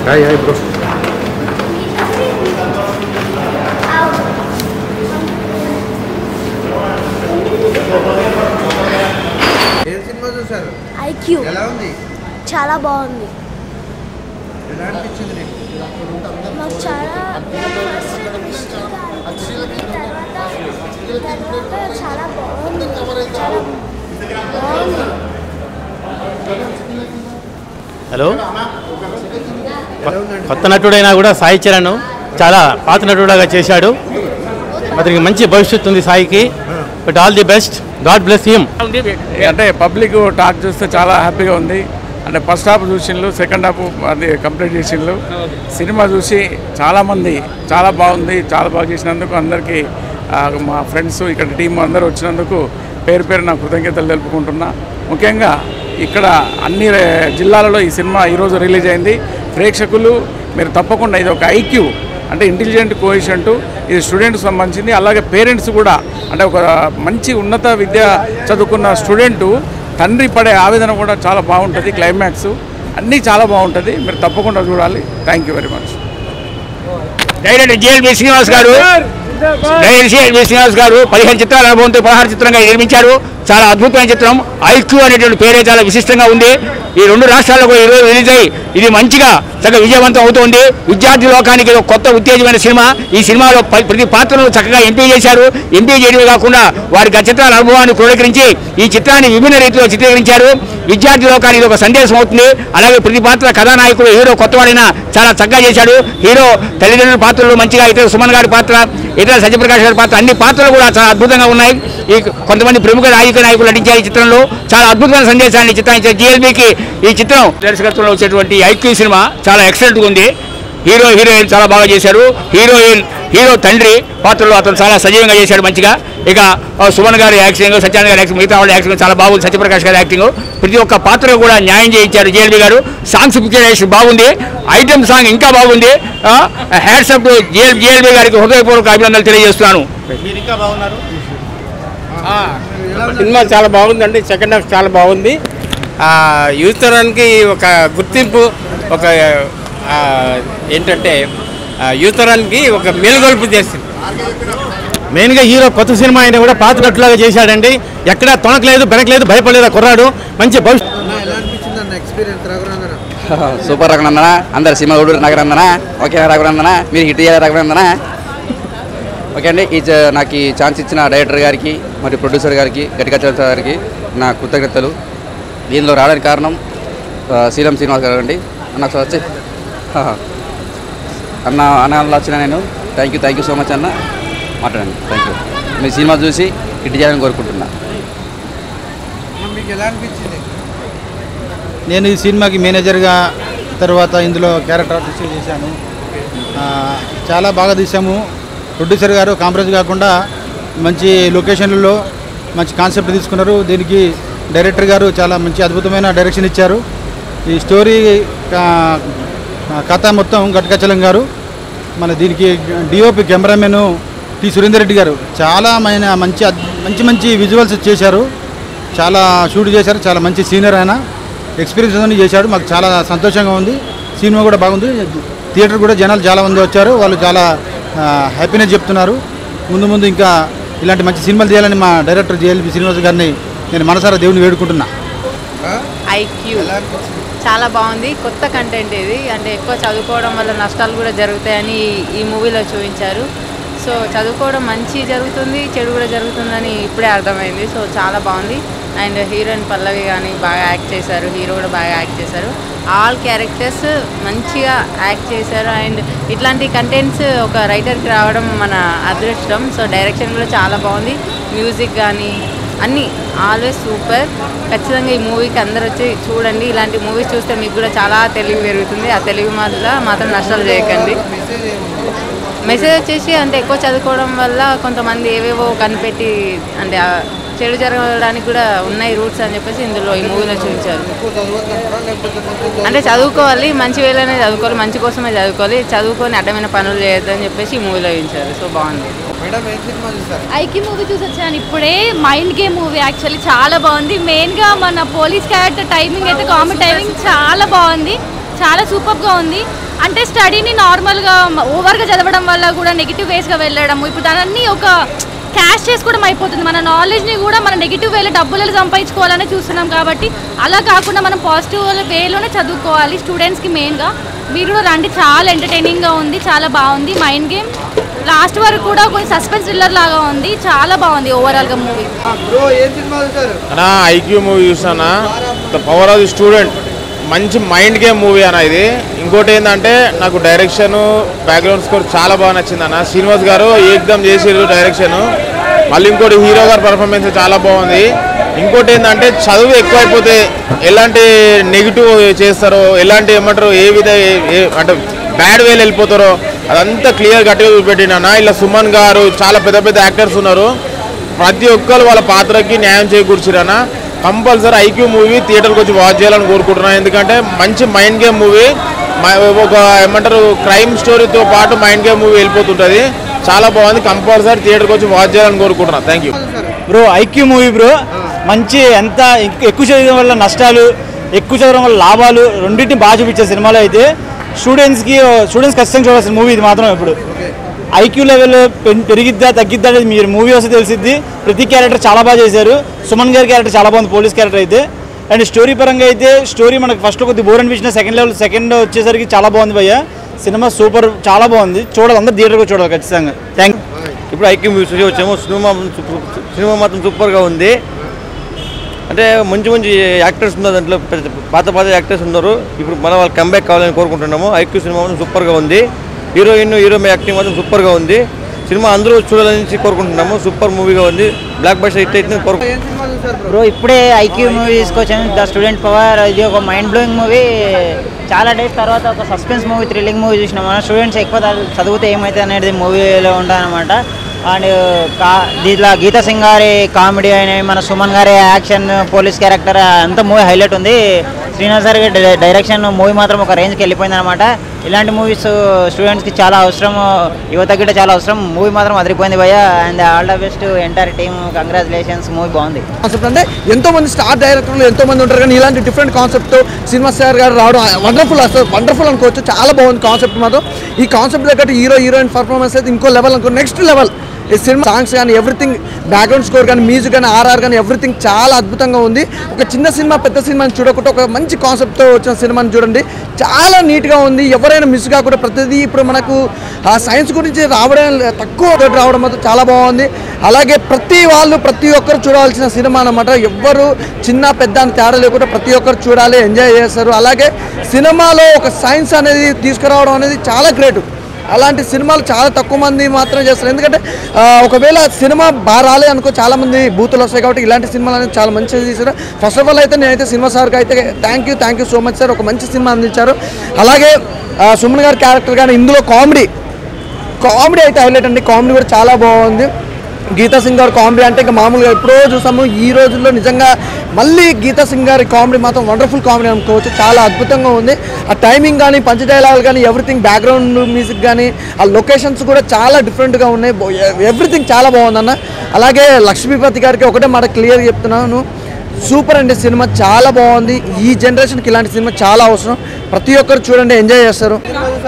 Hi hi bro ఏం cinema చూసారు IQ ఎలా ఉంది చాలా బాగుంది ఎలా అనిపించింది నీకు మాకు చాలా ఫస్ట్ ట్విస్ట్గా అనిపించింది తర్వాత తర్వాత చాలా బాగుంది చాలా బాగుంది హలో ఎలా ఉందండి కొత్త నటుడైనా కూడా సాయి చరణ్ చాలా పాత నటుడుగా చేశాడు అతనికి మంచి భవిష్యత్తు ఉంది సాయికి but all the best god bless him అంటే పబ్లిక్ టాక్ చూస్తే చాలా హ్యాపీగా ఉంది అంటే ఫస్ట్ హాఫ్ చూసిండ్రు సెకండ్ హాఫ్ అది కంప్లీట్ చేసిండ్రు సినిమా చూసి చాలామంది చాలా బాగుంది చాలా బాగా చేసినందుకు అందరికీ ఆ, మా ఫ్రెండ్స్ ఇక్కడ టీం అందరూ వచ్చినందుకు పేరు పేరు నా కృతజ్ఞతలు తెలుపుకుంటున్నా ముఖ్యంగా ఇక్కడ అన్ని రే- జిల్లాలలో ఈ సినిమా ఈరోజు రిలీజ్ అయింది ప్రేక్షకులు మీరు తప్పకుండా ఇది ఒక ఐక్యూ అంటే ఇంటెలిజెంట్ కోయిషంట్ ఇది స్టూడెంట్కి సంబంధించింది అలాగే పేరెంట్స్ కూడా అంటే ఒక మంచి ఉన్నత విద్య చదువుకున్న స్టూడెంటు తండ్రి పడే ఆవేదన కూడా చాలా బాగుంటుంది క్లైమాక్స్ అన్నీ చాలా బాగుంటుంది మీరు తప్పకుండా చూడాలి thank you very much director JLB Srinivas garu director JLB Srinivas గారు పదిహేను చిత్రాల అనుభవంతో పదహారు చిత్రంగా నిర్మించారు చాలా అద్భుతమైన చిత్రం ఐక్యూ అనేటువంటి పేరే చాలా విశిష్టంగా ఉంది ఈ రెండు రాష్ట్రాల్లో కూడా ఈరోజు రిలీజ్ అయ్యి ఇది మంచిగా చక్కగా విజయవంతం అవుతోంది విద్యార్థి లోకానికి ఇది ఒక కొత్త ఉత్తేజమైన సినిమా ఈ సినిమాలో ప- ప్రతి పాత్రను చక్కగా ఎంపీ చేశారు ఎంపీ చేయడమే కాకుండా వారి గత చిత్రాల అనుభవాన్ని క్రోడీకరించి ఈ చిత్రాన్ని విభిన్న రీతిలో చిత్రీకరించారు విద్యార్థి లోకానికి ఇది ఒక సందేశం అవుతుంది అలాగే ప్రతి పాత్ర కథానాయకుడు హీరో కొత్తవాడైనా చాలా చక్కగా చేశాడు హీరో తల్లిదండ్రుల పాత్రలు మంచిగా ఇతర సుమన్ గారి పాత్ర ఇతర సత్యప్రకాష్ గారి పాత్ర అన్ని పాత్రలు కూడా చాలా అద్భుతంగా ఉన్నాయి ఈ కొంతమంది ప్రముఖ రాజకీయ నాయకులు నటించారు ఈ చిత్రంలో చాలా అద్భుతమైన సందేశాన్ని ఈ చిత్రాన్ని ఇచ్చారు జిఎల్బీకి ఈ చిత్రం దర్శకత్వంలో వచ్చేటువంటి ఐక్యూ సినిమా చాలా ఎక్సలెంట్గా ఉంది హీరో హీరోయిన్ చాలా బాగా చేశారు హీరోయిన్ హీరో తండ్రి పాత్రలో అతను చాలా సజీవంగా చేశాడు మంచిగా ఇక ఆ, సుమన్ గారి యాక్టింగ్ సత్యానంద గారి యాక్టింగ్ మిగతా వాళ్ళ యాక్టింగ్ చాలా బాగుంది సత్యప్రకాష్ గారి యాక్టింగ్ ప్రతి ఒక్క పాత్ర కూడా న్యాయం చేయించారు జేఎల్బీ గారు సాంగ్స్ పిక్చరైజేషన్ బాగుంది ఐటమ్ సాంగ్ ఇంకా బాగుంది హ్యాట్సప్ టు జేఎల్ జేఎల్బీ గారికి హృదయపూర్వక అభినందనలు తెలియజేస్తున్నాను సినిమా చాలా బాగుందండి సెకండ్ హాఫ్ చాలా బాగుంది ఆ, యూత్ తరానికి ఒక గుర్తింపు ఒక ఆ, ఏంటంటే ఆ, యూత్ తరానికి ఒక మేలుగొల్పు చేస్తుంది మెయిన్గా హీరో కొత్త సినిమా అయినా కూడా పాత నటులాగా చేశాడండి ఎక్కడా తొణకలేదు బెనకలేదు భయపడలేదు ఆ కుర్రాడు మంచి భవిష్యత్తు అన్న ఎలా అనిపించింది అన్న ఎక్స్పీరియన్స్ రఘునందన సూపర్ రఘునందన అందరు సినిమా చూడు రఘునందన ఓకే రఘునందన మీరు హిట్ చేయాలి రఘునందన ఓకే అండి ఈ చ- నాకు ఈ ఛాన్స్ ఇచ్చిన డైరెక్టర్ గారికి మరియు ప్రొడ్యూసర్ గారికి గట్టిగా గారికి నా కృతజ్ఞతలు దీనిలో రావడానికి కారణం ఆ, శ్రీరామ్ శ్రీనివాస్ గారు అండి అన్న ఒకసారి వచ్చి హా. అన్న అన్న అలా వచ్చిన నేను thank you thank you so much అన్న మాట్లాడండి థ్యాంక్ యూ మీ సినిమా చూసి హిట్ చేయాలని కోరుకుంటున్నా అన్న మీకు ఎలా అనిపించింది నేను ఈ సినిమాకి మేనేజర్గా తర్వాత ఇందులో క్యారెక్టర్ ఆర్టిస్ట్ చేశాను ఆ, చాలా బాగా తీసాము ప్రొడ్యూసర్ గారు కాంప్రమైజ్ కాకుండా మంచి లొకేషన్లలో మంచి కాన్సెప్ట్ తీసుకున్నారు దీనికి డైరెక్టర్ గారు చాలా మంచి అద్భుతమైన డైరెక్షన్ ఇచ్చారు ఈ స్టోరీ కా- కథ మొత్తం గట్కచలం గారు మన దీనికి DOP cameraman T Surender Reddy garu చాలా మైన మంచి అద్- మంచి మంచి విజువల్స్ చేశారు చాలా షూట్ చేశారు చాలా మంచి సీనియర్ ఆయన ఎక్స్పీరియన్స్ అన్ని చేశాడు మాకు చాలా సంతోషంగా ఉంది సినిమా కూడా బాగుంది థియేటర్ కూడా జనాలు చాలా మంది వచ్చారు వాళ్ళు చాలా హ్యాపీనెస్ చెప్తున్నారు ముందు ముందు ఇంకా ఇలాంటి మంచి సినిమాలు చేయాలని మా డైరెక్టర్ జేఎల్బి శ్రీనివాస్ గారిని నేను మనసారా దేవుని వేడుకుంటున్నా ఐక్యూ చాలా బాగుంది కొత్త కంటెంట్ ఇది అంటే ఎక్కువ చదువుకోవడం వల్ల నష్టాలు కూడా జరుగుతాయని ఈ- ఈ మూవీలో చూపించారు సో చదువుకోవడం మంచి జరుగుతుంది చెడు కూడా జరుగుతుందని ఇప్పుడే అర్థమైంది సో చాలా బాగుంది అండ్ హీరోయిన్ పల్లవి కానీ బాగా యాక్ట్ చేశారు హీరో కూడా బాగా యాక్ట్ చేశారు ఆల్ క్యారెక్టర్స్ మంచిగా యాక్ట్ చేశారు అండ్ ఇట్లాంటి కంటెంట్స్ ఒక రైటర్కి రావడం మన అదృష్టం సో డైరెక్షన్ కూడా చాలా బాగుంది మ్యూజిక్ కానీ అన్నీ ఆల్వేస్ సూపర్ ఖచ్చితంగా ఈ మూవీకి అందరు వచ్చి చూడండి ఇలాంటి మూవీస్ చూస్తే మీకు కూడా చాలా తెలివి పెరుగుతుంది ఆ తెలివి వల్ల మాత్రం నష్టాలు చేయకండి మెసేజ్ వచ్చేసి అంటే ఎక్కువ చదువుకోవడం వల్ల కొంతమంది ఏవేవో కనిపెట్టి అంటే ఆ చెడు జరగడానికి కూడా ఉన్నాయి రూట్స్ అని చెప్పేసి ఇందులో ఈ మూవీలో చూపించారు ఎక్కువ చదవద్దంటారా లేకపోతే కొంచెం అంటే చదువుకోవాలి మంచి వేలోనే చదువుకోవాలి మంచి కోసమే చదువుకోవాలి చదువుకొని అడ్డమైన పనులు చేయొద్దని చెప్పేసి ఈ మూవీలో చూపించారు సో బాగుంది మేడం ఏం సినిమా చూసారు ఐకి మూవీ చూసి వచ్చాను ఇప్పుడే మైండ్ గేమ్ మూవీ యాక్చువల్లీ చాలా బాగుంది మెయిన్గా మన పోలీస్ క్యారెక్టర్ టైమింగ్ అయితే కామెడీ టైమింగ్ చాలా బాగుంది చాలా సూపర్గా ఉంది అంటే స్టడీని నార్మల్గా ఓవర్గా చదవడం వల్ల కూడా నెగిటివ్ వేస్గా వెళ్ళడం ఇప్పుడు దాన్ని ఒక క్యాష్ చేసుకోవడం అయిపోతుంది మన నాలెడ్జ్ని కూడా మన నెగిటివ్ వేలో డబ్బులు సంపాదించుకోవాలని చూస్తున్నాం కాబట్టి అలా కాకుండా మనం పాజిటివ్ వేలోనే చదువుకోవాలి స్టూడెంట్స్కి మెయిన్గా మీరు కూడా రండి చాలా ఎంటర్టైనింగ్గా ఉంది చాలా బాగుంది మైండ్ గేమ్ లాస్ట్ వరకు కూడా కొంచెం సస్పెన్స్ థ్రిల్లర్ లాగా ఉంది చాలా బాగుంది ఓవరాల్గా మూవీ బ్రో ఏం సినిమా చూసారు అన్నా ఐక్యూ మూవీ చూసానా the power of the student మంచి మైండ్ గేమ్ మూవీ అన్న ఇది ఇంకోటి ఏంటంటే నాకు డైరెక్షన్ బ్యాక్గ్రౌండ్ స్కోర్ చాలా బాగా నచ్చింది అన్న శ్రీనివాస్ గారు ఏకదం చేసిర్రు డైరెక్షన్ మళ్ళీ ఇంకోటి హీరో గారి పర్ఫార్మెన్స్ చాలా బాగుంది ఇంకోటి ఏంటంటే చదువు ఎక్కువైపోతే ఎలాంటి నెగిటివ్ చేస్తారో ఎలాంటి ఏమంటారు ఏ విధ ఏ- ఏ- అంటే బ్యాడ్ వేలు వెళ్ళిపోతారో అదంతా క్లియర్ గట్టిగా చూపెట్టినా ఇలా సుమన్ గారు చాలా పెద్ద పెద్ద యాక్టర్స్ ఉన్నారు ప్రతి ఒక్కరు వాళ్ళ పాత్రకి న్యాయం చేకూర్చిరన్న కంపల్సరీ ఐక్యూ మూవీ థియేటర్కి వచ్చి వాచ్ చేయాలని కోరుకుంటున్నాను ఎందుకంటే మంచి మైండ్ గేమ్ మూవీ ఒక ఏమంటారు క్రైమ్ స్టోరీతో పాటు మైండ్ గేమ్ మూవీ వెళ్ళిపోతుంటుంది చాలా బాగుంది కంపల్సరీ థియేటర్కి వచ్చి వాచ్ చేయాలని కోరుకుంటున్నాను thank you bro IQ movie bro మంచి ఎంత ఎక్- ఎక్కువ చదవడం వల్ల నష్టాలు ఎక్కువ చదవడం వల్ల లాభాలు రెండింటిని బాగా చూపించారు సినిమాలో అయితే స్టూడెంట్స్కి స్టూడెంట్స్ ఖచ్చితంగా చూడాల్సిన మూవీ ఇది మాత్రం ఇప్పుడు ఐక్యూ లెవెల్ పెన్- పెరిగిద్దా తగ్గిద్దా అనేది మీరు మూవీ వస్తే తెలిసిద్ది ప్రతి క్యారెక్టర్ చాలా బాగా చేశారు సుమన్ గారి క్యారెక్టర్ చాలా బాగుంది పోలీస్ క్యారెక్టర్ అయితే అండ్ స్టోరీ పరంగా అయితే స్టోరీ మనకు ఫస్ట్ కొద్ది బోర్ అనిపించిన సెకండ్ లెవెల్ సెకండ్ వచ్చేసరికి చాలా బాగుంది భయ్య సినిమా సూపర్ చాలా బాగుంది చూడాలి అందరు థియేటర్కి చూడాలి ఖచ్చితంగా థ్యాంక్ ఇప్పుడు ఐక్యూ మూవీ చూసి వచ్చాము సినిమా సూపర్- సినిమా మాత్రం సూపర్గా ఉంది అంటే మంచి మంచి యాక్టర్స్ ఉన్నారు దాంట్లో పెద్ద- పాత పాత యాక్టర్స్ ఉన్నారు ఇప్పుడు మన వాళ్ళు కంబ్యాక్ కావాలని కోరుకుంటున్నాము ఐక్యూ సినిమా మాత్రం సూపర్గా ఉంది హీరోయిన్ హీరో యాక్టింగ్ మాత్రం సూపర్గా ఉంది సినిమా అందరూ చూడాలని కోరుకుంటున్నాము సూపర్ మూవీగా ఉంది బ్లాక్ బస్టర్ హిట్ అయితే కోరుకు ఏం సినిమా చూసారు బ్రో బ్రో ఇప్పుడే ఐక్యూ మూవీ తీసుకొచ్చాను ద స్టూడెంట్ పవర్ ఇది ఒక మైండ్ బ్లోయింగ్ మూవీ చాలా డేస్ తర్వాత ఒక సస్పెన్స్ మూవీ థ్రిల్లింగ్ మూవీ చూసినాం మన స్టూడెంట్స్ ఎక్కువ చదువు- చదివితే ఏమైతే అనేది మూవీలో ఉంటుందన్నమాట అండ్ కా దీంట్లో గీతా సింగ్ గారి కామెడీ అయిన మన సుమన్ గారి యాక్షన్ పోలీస్ క్యారెక్టర్ అంత మూవీ హైలైట్ ఉంది శ్రీనివాస్ గారి డై- డైరెక్షన్ మూవీ మాత్రం ఒక రేంజ్కి వెళ్ళిపోయింది అనమాట ఇలాంటి మూవీస్ స్టూడెంట్స్కి చాలా అవసరం యువత గిట్ట చాలా అవసరం మూవీ మాత్రం అదిరిపోయింది భయ్య and all the best entire team congratulations movie బాగుంది కాన్సెప్ట్ అంటే ఎంతో మంది స్టార్ డైరెక్టర్లు ఎంతో మంది ఉంటారు కానీ ఇలాంటి డిఫరెంట్ కాన్సెప్ట్ సినిమా స్టార్ గారు రావడం వండర్ఫుల్ అసలు వండర్ఫుల్ అనుకోవచ్చు చాలా బాగుంది కాన్సెప్ట్ మాత్రం ఈ కాన్సెప్ట్ తగ్గట్టు హీరో హీరోయిన్ పర్ఫార్మెన్స్ అయితే ఇంకో లెవెల్ అనుకో నెక్స్ట్ లెవెల్ ఈ సినిమా సాంగ్స్ కానీ ఎవ్రీథింగ్ బ్యాక్గ్రౌండ్ స్కోర్ కానీ మ్యూజిక్ కానీ ఆర్ఆర్ కానీ ఎవ్రీథింగ్ చాలా అద్భుతంగా ఉంది ఒక చిన్న సినిమా పెద్ద సినిమాని చూడకుండా ఒక మంచి కాన్సెప్ట్తో వచ్చిన సినిమాని చూడండి చాలా నీట్గా ఉంది ఎవరైనా మిస్ కాకుండా ప్రతిదీ ఇప్పుడు మనకు ఆ సైన్స్ గురించి రావడం తక్కువ తోటి రావడం మాత్రం చాలా బాగుంది అలాగే ప్రతి వాళ్ళు ప్రతి ఒక్కరు చూడాల్సిన సినిమా అనమాట ఎవ్వరు చిన్న పెద్ద అని తేడా లేకుండా ప్రతి ఒక్కరు చూడాలి ఎంజాయ్ చేస్తారు అలాగే సినిమాలో ఒక సైన్స్ అనేది తీసుకురావడం అనేది చాలా గ్రేట్ అలాంటి సినిమాలు చాలా తక్కువ మంది మాత్రమే చేస్తారు ఎందుకంటే ఆ, ఒకవేళ సినిమా బాగా రాలే అనుకో చాలా మంది బూతులు వస్తాయి కాబట్టి ఇలాంటి సినిమాలు అనేది చాలా మంచిగా తీసారు ఫస్ట్ ఆఫ్ ఆల్ అయితే నేనైతే సినిమా సార్కి అయితే thank you thank you so much sir ఒక మంచి సినిమా అందించారు అలాగే ఆ, సుమన్ గారి క్యారెక్టర్ కానీ ఇందులో కామెడీ కామెడీ అయితే హైలైట్ అండి కామెడీ కూడా చాలా బాగుంది గీతా సింగ్ గారు కామెడీ అంటే ఇంకా మామూలుగా ఎప్పుడో చూసాము ఈ రోజుల్లో నిజంగా మళ్ళీ గీతా సింగ్ గారి కామెడీ మాత్రం వండర్ఫుల్ కామెడీ అనుకోవచ్చు చాలా అద్భుతంగా ఉంది ఆ టైమింగ్ కానీ పంచ డైలాగులు కానీ ఎవ్రీథింగ్ బ్యాక్గ్రౌండ్ మ్యూజిక్ కానీ ఆ లొకేషన్స్ కూడా చాలా డిఫరెంట్గా ఉన్నాయి ఎవ్రీథింగ్ చాలా బాగుందన్న అలాగే లక్ష్మీపతి గారికి ఒకటే మాట క్లియర్ చెప్తున్నాను సూపర్ అండి సినిమా చాలా బాగుంది ఈ జనరేషన్కి ఇలాంటి సినిమా చాలా అవసరం ప్రతి ఒక్కరు చూడండి ఎంజాయ్ చేస్తారు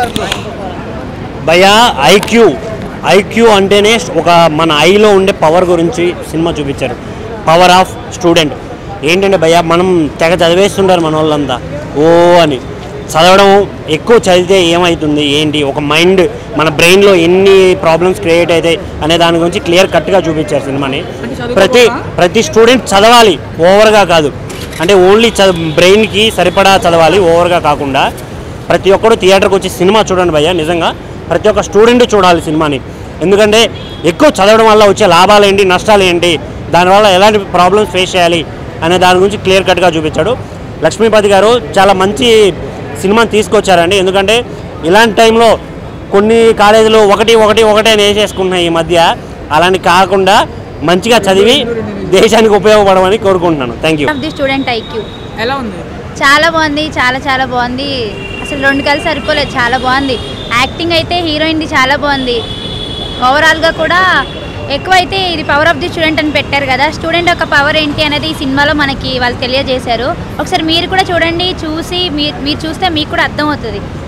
భయ ఐక్యూ ఐక్యూ అంటేనే ఒక మన ఐలో ఉండే పవర్ గురించి సినిమా చూపించారు పవర్ ఆఫ్ స్టూడెంట్ ఏంటంటే భయ మనం తెగ చదివేస్తుంటారు మన వాళ్ళంతా ఓ అని చదవడం ఎక్కువ చదివితే ఏమవుతుంది ఏంటి ఒక మైండ్ మన బ్రెయిన్లో ఎన్ని ప్రాబ్లమ్స్ క్రియేట్ అవుతాయి అనే దాని గురించి క్లియర్ కట్గా చూపించారు సినిమాని ప్రతి ప్రతి స్టూడెంట్ చదవాలి ఓవర్గా కాదు అంటే ఓన్లీ చదువు బ్రెయిన్కి సరిపడా చదవాలి ఓవర్గా కాకుండా ప్రతి ఒక్కరు థియేటర్కి వచ్చి సినిమా చూడండి భయ్య నిజంగా ప్రతి ఒక్క స్టూడెంట్ చూడాలి సినిమాని ఎందుకంటే ఎక్కువ చదవడం వల్ల వచ్చే లాభాలు ఏంటి నష్టాలు ఏంటి దానివల్ల ఎలాంటి ప్రాబ్లమ్స్ ఫేస్ చేయాలి అనే దాని గురించి క్లియర్ కట్గా చూపించాడు లక్ష్మీపతి గారు చాలా మంచి సినిమాని తీసుకొచ్చారండి ఎందుకంటే ఇలాంటి టైంలో కొన్ని కాలేజీలు ఒకటి ఒకటి ఒకటి అని వేసేసుకుంటున్నాయి ఈ మధ్య అలాంటి కాకుండా మంచిగా చదివి దేశానికి ఉపయోగపడమని కోరుకుంటున్నాను thank you of the student IQ ఎలా ఉంది చాలా బాగుంది చాలా చాలా బాగుంది అసలు రెండు కలిసి సరిపోలేదు చాలా బాగుంది యాక్టింగ్ అయితే హీరోయిన్ది చాలా బాగుంది ఓవరాల్గా కూడా ఎక్కువైతే ఇది పవర్ ఆఫ్ ది స్టూడెంట్ అని పెట్టారు కదా స్టూడెంట్ యొక్క పవర్ ఏంటి అనేది ఈ సినిమాలో మనకి వాళ్ళు తెలియజేశారు ఒకసారి మీరు కూడా చూడండి చూసి మీరు మీరు చూస్తే మీకు కూడా అర్థమవుతుంది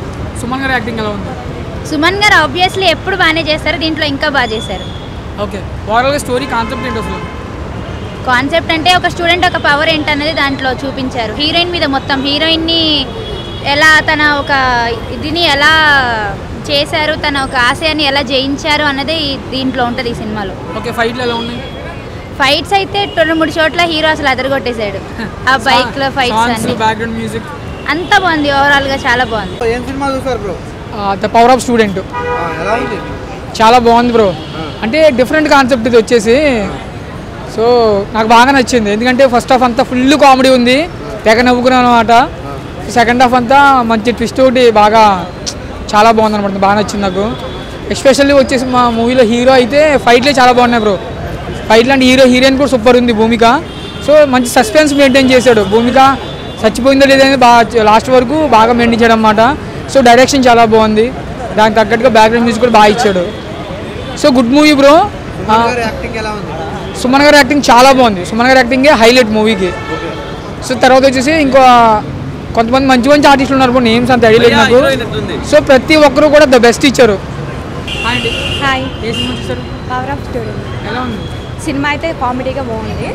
సుమన్ గారి యాక్టింగ్ ఎలా ఉంది సుమన్ గారు ఆబ్వియస్లీ ఎప్పుడు బాగానే చేస్తారు దీంట్లో ఇంకా బాగా చేశారు ఓకే ఓవరాల్గా స్టోరీ కాన్సెప్ట్ ఏంటి అసలు కాన్సెప్ట్ అంటే ఒక స్టూడెంట్ ఒక పవర్ ఏంటనేది దాంట్లో చూపించారు హీరోయిన్ మీద మొత్తం హీరోయిన్ని ఎలా తన ఒక ఇదిని ఎలా చేశారు తన ఒక ఆశయాన్ని ఎలా జయించారు అన్నది ఈ- దీంట్లో ఉంటుంది ఈ సినిమాలో ఓకే ఫైట్లు ఎలా ఉన్నాయి ఫైట్స్ అయితే రెండు మూడు చోట్ల హీరో అసలు అదరగొట్టేశాడు ఆ బైక్ లో ఫైట్స్ అన్ని బ్యాక్గ్రౌండ్ మ్యూజిక్ అంత బాగుంది ఓవరాల్ గా చాలా బాగుంది ఏం సినిమా చూసారు bro the power of student ఎలా ఉంది చాలా బాగుంది బ్రో అంటే డిఫరెంట్ కాన్సెప్ట్ ఇది వచ్చేసి సో నాకు బాగా నచ్చింది ఎందుకంటే ఫస్ట్ హాఫ్ అంతా ఫుల్ కామెడీ ఉంది తెగ నవ్వుకున్నాను అనమాట సెకండ్ హాఫ్ అంతా మంచి ట్విస్ట్ ఒకటి బాగా చాలా బాగుంది అనమాట బాగా నచ్చింది నాకు ఎస్పెషల్లీ వచ్చేసి మా మూవీలో హీరో అయితే ఫైట్లే చాలా బాగున్నాయి బ్రో ఫైట్లు అంటే హీరో హీరోయిన్ కూడా సూపర్ ఉంది భూమిక సో మంచి సస్పెన్స్ మెయింటైన్ చేశాడు భూమిక చచ్చిపోయిందో లేదని బాగా లాస్ట్ వరకు బాగా మెయింటైన్ చేయడం అనమాట సో డైరెక్షన్ చాలా బాగుంది దానికి తగ్గట్టుగా బ్యాక్గ్రౌండ్ మ్యూజిక్ కూడా బాగా ఇచ్చాడు so good movie bro acting ఎలా ఉంది సుమన్ గారి యాక్టింగ్ చాలా బాగుంది సుమన్ గారి యాక్టింగే హైలైట్ మూవీకి సో తర్వాత వచ్చేసి ఇంకో కొంతమంది మంచి మంచి ఆర్టిస్టులు ఉన్నారు బ్రో నేమ్స్ అంత ఐడియా లేదు నాకు సో ప్రతి ఒక్కరు కూడా ద బెస్ట్ ఇచ్చారు అండి హాయ్ ఏ సినిమా చూసారు పవర్ ఆఫ్ స్టూడెంట్ ఎలా ఉంది సినిమా అయితే కామెడీగా బాగుంది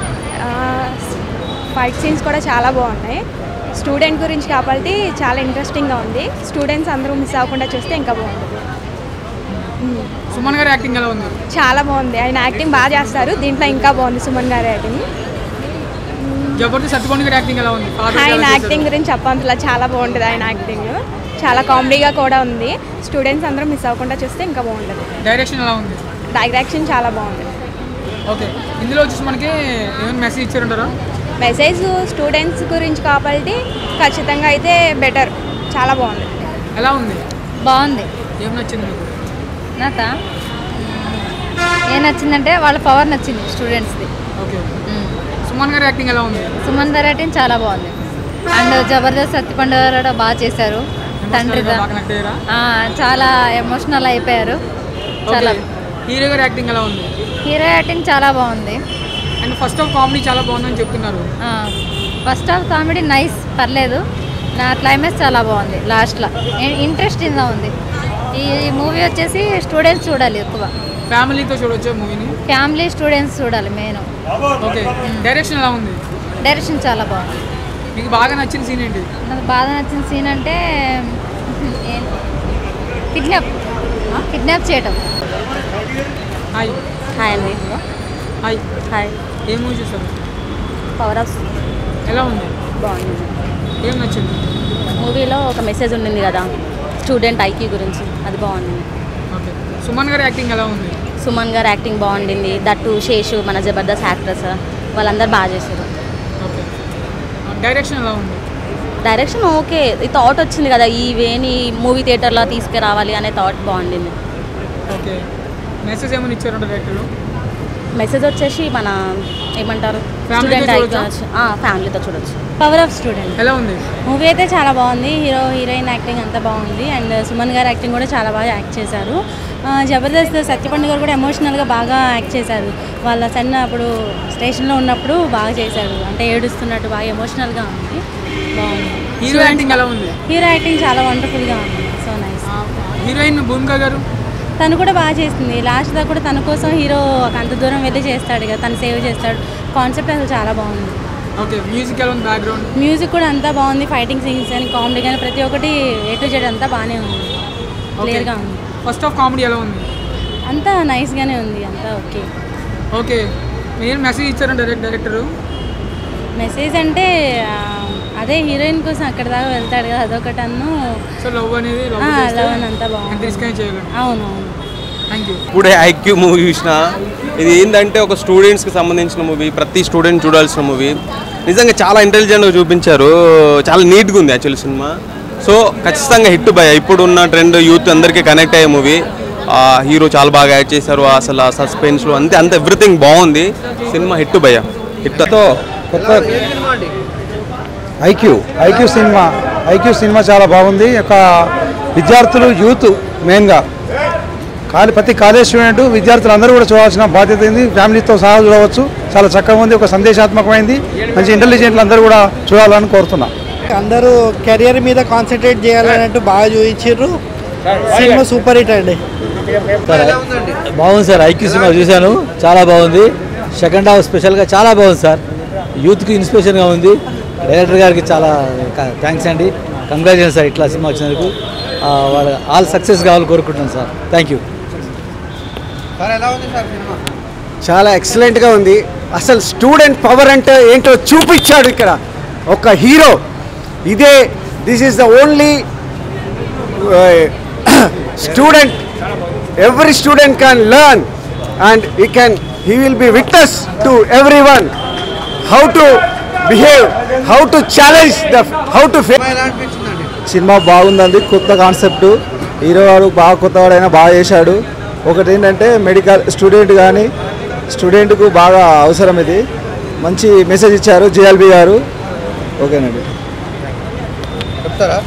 ఫైట్ సీన్స్ కూడా చాలా బాగున్నాయి స్టూడెంట్ గురించి కాబట్టి చాలా ఇంట్రెస్టింగ్గా ఉంది స్టూడెంట్స్ అందరూ మిస్ అవ్వకుండా చూస్తే ఇంకా బాగుంటుంది మ్మ్. సుమన్ గారి యాక్టింగ్ ఎలా ఉంది చాలా బాగుంది ఆయన యాక్టింగ్ బాగా చేస్తారు దీంట్లో ఇంకా బాగుంది సుమన్ గారి యాక్టింగ్ జబర్దస్త్ సత్యపండు గారి యాక్టింగ్ ఎలా ఉంది Father ఆయన ఎలా చేశారు? యాక్టింగ్ గురించి చెప్పంతలా చాలా బాగుంటుంది ఆయన యాక్టింగ్ చాలా కామెడీగా కూడా ఉంది స్టూడెంట్స్ అందరూ మిస్ అవ్వకుండా చూస్తే ఇంకా బాగుంటుంది డైరెక్షన్ ఎలా ఉంది డైరెక్షన్ చాలా బాగుంది ఓకే ఇందులో వచ్చేసి మనకి ఏమైనా మెసేజ్ ఇచ్చారంటారా మెసేజ్ స్టూడెంట్స్ గురించి కాబట్టి ఖచ్చితంగా అయితే బెటర్ చాలా బాగుంది ఎలా ఉంది బాగుంది ఏం నచ్చింది మీకు నాకా ఏం నచ్చిందంటే వాళ్ళ పవర్ నచ్చింది స్టూడెంట్స్ది ఓకే సుమన్ గారి యాక్టింగ్ ఎలా ఉంది సుమన్ దరాటిన్ చాలా బాగుంది అండ్ జబర్దస్త్ సత్యపండు గారు కూడా బాగా చేశారు తండ్రిగా బాగా నచ్చారా ఆ, చాలా ఎమోషనల్ అయిపోయారు చాలా హీరో గారి యాక్టింగ్ ఎలా ఉంది హీరో యాక్టింగ్ చాలా బాగుంది అండ్ ఫస్ట్ ఆఫ్ కామెడీ చాలా బాగుందని చెప్తున్నారు ఫస్ట్ హాఫ్ కామెడీ నైస్ పర్లేదు నా క్లైమాక్స్ చాలా బాగుంది లాస్ట్లో ఇంట్రెస్టింగ్గా ఉంది ఈ మూవీ వచ్చేసి స్టూడెంట్స్ చూడాలి ఎక్కువ ఫ్యామిలీతో చూడొచ్చా మూవీని ఫ్యామిలీ స్టూడెంట్స్ చూడాలి మెయిన్ ఓకే డైరెక్షన్ ఎలా ఉంది డైరెక్షన్ చాలా బాగుంది మీకు బాగా నచ్చిన సీన్ ఏంటి నాకు బాగా నచ్చిన సీన్ అంటే కిడ్నాప్ కిడ్నాప్ చేయటం హాయ్ హాయ్ అండి హాయ్ హాయ్ ఏం మూవీ చూస్తారు పవర్ ఆఫ్ ఎలా ఉంది బాగుంది ఏం నచ్చింది మూవీలో ఒక మెసేజ్ ఉండింది కదా స్టూడెంట్ ఐక్యూ గురించి అది బాగుంది ఓకే సుమన్ గారి యాక్టింగ్ ఎలా ఉంది సుమన్ గారు యాక్టింగ్ బాగుండింది దట్టు శేషు మన జబర్దస్త్ యాక్ట్రెస్ వాళ్ళందరూ బాగా చేశారు ఓకే డైరెక్షన్ ఎలా ఉంది డైరెక్షన్ ఓకే ఈ థాట్ వచ్చింది కదా ఈ వేని మూవీ థియేటర్లో తీసుకురావాలి అనే థాట్ బాగుండింది ఓకే మెసేజ్ ఏమైనా ఇచ్చారంట డైరెక్టర్ మెసేజ్ వచ్చేసి మన ఏమంటారు Family తో స్టూడెంట్ చూడొచ్చా? ఫ్యామిలీతో చూడొచ్చు పవర్ ఆఫ్ స్టూడెంట్ ఎలా ఉంది మూవీ అయితే చాలా బాగుంది హీరో హీరోయిన్ యాక్టింగ్ అంతా బాగుంది అండ్ సుమన్ గారు యాక్టింగ్ కూడా చాలా బాగా యాక్ట్ చేశారు ఆ, జబర్దస్త్ సత్యపండు గారు కూడా ఎమోషనల్గా బాగా యాక్ట్ చేశారు వాళ్ళ సన్న అప్పుడు స్టేషన్లో ఉన్నప్పుడు బాగా చేశారు అంటే ఏడుస్తున్నట్టు బాగా ఎమోషనల్గా ఉంది బాగుంది హీరో యాక్టింగ్ ఎలా ఉంది హీరో యాక్టింగ్ చాలా వండర్ఫుల్గా ఉంది సో నైస్ హీరోయిన్ భూమిక గారు తను కూడా బాగా చేస్తుంది లాస్ట్ దాకా కూడా తన కోసం హీరో అంత దూరం వెళ్ళి చేస్తాడు కదా తను సేవ్ చేస్తాడు కాన్సెప్ట్ అసలు చాలా బాగుంది ఓకే మ్యూజిక్ ఎలా ఉంది బ్యాక్గ్రౌండ్ మ్యూజిక్ కూడా అంతా బాగుంది ఫైటింగ్ సీన్స్ కానీ కామెడీ కానీ ప్రతి ఒక్కటి ఏ టు జెడ్ అంతా బాగానే ఉంది క్లియర్గా ఉంది ఫస్ట్ ఆఫ్ కామెడీ ఎలా ఉంది అంతా నైస్గానే ఉంది అంతా ఓకే ఓకే మీరు మెసేజ్ ఇచ్చారంట డైరెక్ట్ డైరెక్టర్ మెసేజ్ అంటే ఆ, అదే హీరోయిన్ కోసం అక్కడ దాకా వెళ్తాడు కదా అదొకటి అన్ను సో లవ్ అనేది లవ్ ఆ, చేస్తే love అని అంతా బాగుంది. ఎంత రిస్క్ అయినా చేయగలరు అవును అవును థ్యాంక్ యూ ఇప్పుడే ఐక్యూ మూవీ చూసిన ఇది ఏంటంటే ఒక స్టూడెంట్స్కి సంబంధించిన మూవీ ప్రతి స్టూడెంట్ చూడాల్సిన మూవీ నిజంగా చాలా ఇంటెలిజెంట్గా చూపించారు చాలా నీట్గా ఉంది యాక్చువల్లీ సినిమా సో ఖచ్చితంగా హిట్ భయ ఇప్పుడున్న ట్రెండ్ యూత్ అందరికీ కనెక్ట్ అయ్యే మూవీ హీరో చాలా బాగా యాడ్ చేశారు అసలు ఆ సస్పెన్స్లు అంతే అంత ఎవ్రీథింగ్ బాగుంది సినిమా హిట్ భయ హిట్తో కొత్త IQ IQ cinema IQ cinema చాలా బాగుంది ఒక విద్యార్థులు యూత్ మెయిన్గా కాలి ప్రతి కాలేజ్ స్టూడెంట్ విద్యార్థులు అందరూ కూడా చూడాల్సిన బాధ్యత ఉంది ఫ్యామిలీతో సహా చూడవచ్చు చాలా చక్కగా ఉంది ఒక సందేశాత్మకమైంది మంచి ఇంటెలిజెంట్లు అందరూ కూడా చూడాలని కోరుతున్నా అందరూ కెరియర్ మీద కాన్సన్ట్రేట్ చేయాలన్నట్టు బాగా చూపించారు సినిమా సూపర్ హిట్ అండి బాగుంది సార్ ఐక్యూ సినిమా చూశాను చాలా బాగుంది సెకండ్ హాఫ్ స్పెషల్గా చాలా బాగుంది సార్ యూత్కి ఇన్స్పిరేషన్గా ఉంది డైరెక్టర్ గారికి చాలా థ్యాంక్స్ అండి కంగ్రాచులేషన్ సార్ ఇట్లా సినిమా వచ్చినందుకు ఆ, వాళ్ళ ఆల్ సక్సెస్ కావాలని కోరుకుంటున్నాను సార్ థ్యాంక్ యూ సార్ ఎలా ఉంది సార్ సినిమా చాలా ఎక్సలెంట్గా ఉంది అసలు స్టూడెంట్ పవర్ అంటే ఏంటో చూపించాడు ఇక్కడ ఒక హీరో ఇదే this is the only student every student can learn and ఈ can he will be witness to everyone how to behave how to challenge the how to ఎలా అనిపించిందండి సినిమా బాగుందండి కొత్త కాన్సెప్ట్ హీరో వాడు బాగా కొత్తవాడైనా బాగా చేశాడు ఒకటి ఏంటంటే మెడికల్ స్టూడెంట్ కానీ స్టూడెంట్కు బాగా అవసరం ఇది మంచి మెసేజ్ ఇచ్చారు జిఎల్బి గారు ఓకేనండి చెప్తారా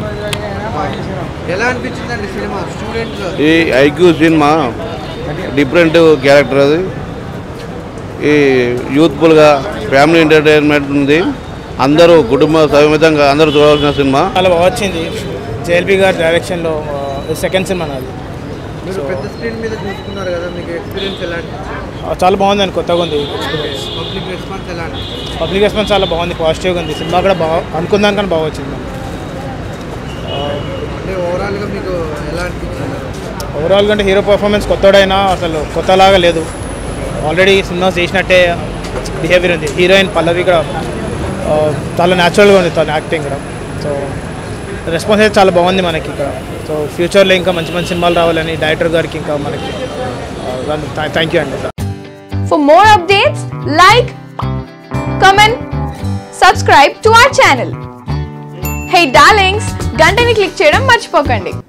ఎలా అనిపించిందండి సినిమా స్టూడెంట్ ఈ ఐక్యూ సినిమా డిఫరెంట్ క్యారెక్టర్ అది ఈ యూత్ఫుల్గా ఫ్యామిలీ ఎంటర్టైన్మెంట్ ఉంది అందరూ కుటుంబ సమేతంగా అందరూ చూడాల్సిన సినిమా చాలా బాగా వచ్చింది జేఎల్బీ గారి డైరెక్షన్లో సెకండ్ సినిమా నాది మీరు పెద్ద స్క్రీన్ మీద చూసుకున్నారు కదా మీకు ఎక్స్పీరియన్స్ ఎలా ఆ, చాలా బాగుందండి కొత్తగా ఉంది పబ్లిక్ రెస్పాన్స్ ఎలా అనిపించింది పబ్లిక్ రెస్పాన్స్ చాలా బాగుంది పాజిటివ్గా ఉంది సినిమా కూడా బాగా అనుకుందాం కానీ బాగా వచ్చింది అంటే ఓవరాల్గా మీకు ఎలా అనిపించింది ఓవరాల్గా అంటే హీరో పర్ఫార్మెన్స్ కొత్తడైనా అసలు కొత్తలాగా లేదు ఆల్రెడీ సినిమాస్ చేసినట్టే బిహేవియర్ ఉంది హీరోయిన్ పల్లవి కూడా ఆ, చాలా న్యాచురల్గా ఉంది తన యాక్టింగ్ కూడా సో రెస్పాన్స్ అయితే చాలా బాగుంది మనకి ఇక్కడ సో ఫ్యూచర్లో ఇంకా మంచి మంచి సినిమాలు రావాలని డైరెక్టర్ గారికి ఇంకా మనకి థ్యాంక్ యూ అండి For more updates, like, comment, subscribe to our channel. Hey darlings, గంటని click చేయడం మర్చిపోకండి